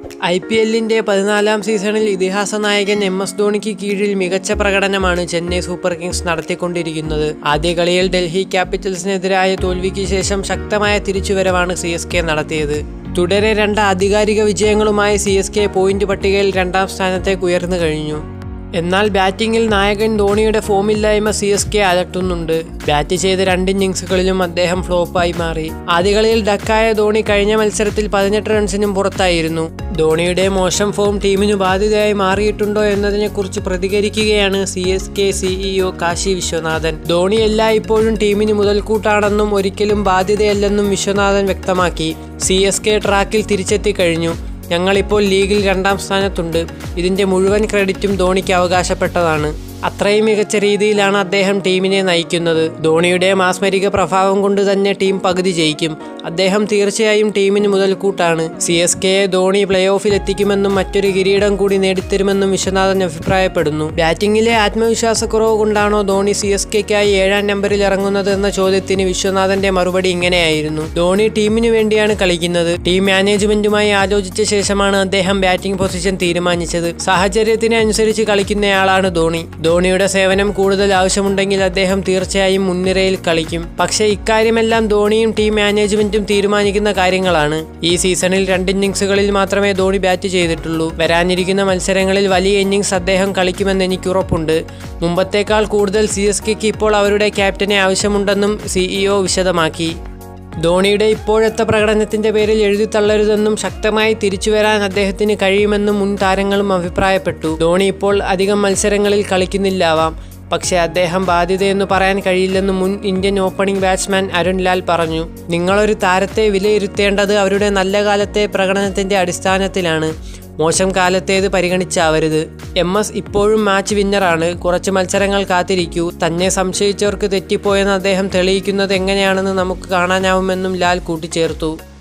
I P എല്ലിൻ്റെ പതിനാലാം സീസണിൽ ഇതിഹാസ നായകൻ എം എസ് ധോണിക്ക് കീഴിൽ മികച്ച പ്രകടനമാണ് ചെന്നൈ സൂപ്പർ കിങ്സ് നടത്തിക്കൊണ്ടിരിക്കുന്നത് ആദ്യ കളിയിൽ ഡൽഹി ക്യാപിറ്റൽസിനെതിരായ തോൽവിക്ക് ശേഷം ശക്തമായ തിരിച്ചുവരവാണ് സി എസ് കെ നടത്തിയത് തുടരെ രണ്ട് ആധികാരിക വിജയങ്ങളുമായി സി എസ് കെ പോയിന്റ് പട്ടികയിൽ രണ്ടാം സ്ഥാനത്തേക്ക് ഉയർന്നു കഴിഞ്ഞു എന്നാൽ ബാറ്റിംഗിൽ നായകൻ ധോണിയുടെ ഫോമില്ലായ്മ സി എസ് കെ അലട്ടുന്നുണ്ട് ബാറ്റ് ചെയ്ത രണ്ട് ഇന്നിങ്സുകളിലും അദ്ദേഹം ഫ്ലോപ്പായി മാറി ആദ്യ കളിയിൽ ഡക്കായ ധോണി കഴിഞ്ഞ മത്സരത്തിൽ പതിനെട്ട് റൺസിനും പുറത്തായിരുന്നു ധോണിയുടെ മോശം ഫോം ടീമിനു ബാധ്യതയായി മാറിയിട്ടുണ്ടോ എന്നതിനെക്കുറിച്ച് പ്രതികരിക്കുകയാണ് C S K CEO Kasi Viswanathan Dhoni എല്ലായ്പ്പോഴും ടീമിന് മുതൽക്കൂട്ടാണെന്നും ഒരിക്കലും ബാധ്യതയല്ലെന്നും വിശ്വനാഥൻ വ്യക്തമാക്കി സി എസ് കെ ട്രാക്കിൽ തിരിച്ചെത്തി കഴിഞ്ഞു ഞങ്ങളിപ്പോൾ ലീഗിൽ രണ്ടാം സ്ഥാനത്തുണ്ട് ഇതിൻ്റെ മുഴുവൻ ക്രെഡിറ്റും ധോണിക്ക് അവകാശപ്പെട്ടതാണ് അത്രയും മികച്ച രീതിയിലാണ് അദ്ദേഹം ടീമിനെ നയിക്കുന്നത് ധോണിയുടെ മാസ്മരിക പ്രഭാവം കൊണ്ട് തന്നെ ടീം പകുതി ജയിക്കും അദ്ദേഹം തീർച്ചയായും ടീമിന് മുതൽക്കൂട്ടാണ് സി എസ് കെയെ ധോണി പ്ലേ ഓഫിൽ എത്തിക്കുമെന്നും മറ്റൊരു കിരീടം കൂടി നേടിത്തരുമെന്നും വിശ്വനാഥൻ അഭിപ്രായപ്പെടുന്നു ബാറ്റിംഗിലെ ആത്മവിശ്വാസക്കുറവ് കൊണ്ടാണോ ധോണി സി എസ് കെക്കായി ഏഴാം നമ്പറിൽ ഇറങ്ങുന്നത് എന്ന ചോദ്യത്തിന് വിശ്വനാഥന്റെ മറുപടി ഇങ്ങനെയായിരുന്നു ധോണി ടീമിനു വേണ്ടിയാണ് കളിക്കുന്നത് ടീം മാനേജ്മെന്റുമായി ആലോചിച്ച ശേഷമാണ് അദ്ദേഹം ബാറ്റിംഗ് പൊസിഷൻ തീരുമാനിച്ചത് സാഹചര്യത്തിന് അനുസരിച്ച് കളിക്കുന്നയാളാണ് ധോണി ധോണിയുടെ സേവനം കൂടുതൽ ആവശ്യമുണ്ടെങ്കിൽ അദ്ദേഹം തീർച്ചയായും മുൻനിരയിൽ കളിക്കും പക്ഷേ ഇക്കാര്യമെല്ലാം ധോണിയും ടീം മാനേജ്മെന്റും തീരുമാനിക്കുന്ന കാര്യങ്ങളാണ് ഈ സീസണിൽ രണ്ട് ഇന്നിങ്സുകളിൽ മാത്രമേ ധോണി ബാറ്റ് ചെയ്തിട്ടുള്ളൂ വരാനിരിക്കുന്ന മത്സരങ്ങളിൽ വലിയ ഇന്നിങ്സ് അദ്ദേഹം കളിക്കുമെന്ന് എനിക്ക് ഉറപ്പുണ്ട് മുമ്പത്തേക്കാൾ കൂടുതൽ സി എസ് കെക്ക് ഇപ്പോൾ അവരുടെ ക്യാപ്റ്റനെ ആവശ്യമുണ്ടെന്നും സിഇഒ വിശദമാക്കി ധോണിയുടെ ഇപ്പോഴത്തെ പ്രകടനത്തിന്റെ പേരിൽ എഴുതി തള്ളരുതെന്നും ശക്തമായി തിരിച്ചു വരാൻ അദ്ദേഹത്തിന് കഴിയുമെന്നും മുൻ താരങ്ങളും അഭിപ്രായപ്പെട്ടു ധോണി ഇപ്പോൾ അധികം മത്സരങ്ങളിൽ കളിക്കുന്നില്ലാവാം പക്ഷേ അദ്ദേഹം ബാധ്യതയെന്ന് പറയാൻ കഴിയില്ലെന്ന് മുൻ Indian opening batsman Arun Lal പറഞ്ഞു നിങ്ങളൊരു താരത്തെ വിലയിരുത്തേണ്ടത് അവരുടെ നല്ല കാലത്തെ പ്രകടനത്തിന്റെ അടിസ്ഥാനത്തിലാണ് മോശം കാലത്തേത് പരിഗണിച്ചാവരുത് എം എസ് ഇപ്പോഴും മാച്ച് വിന്നറാണ് കുറച്ച് മത്സരങ്ങൾ കാത്തിരിക്കൂ തന്നെ സംശയിച്ചവർക്ക് തെറ്റിപ്പോയെന്ന് അദ്ദേഹം തെളിയിക്കുന്നത് എങ്ങനെയാണെന്ന് നമുക്ക് കാണാനാവുമെന്നും ലാൽ കൂട്ടിച്ചേർത്തു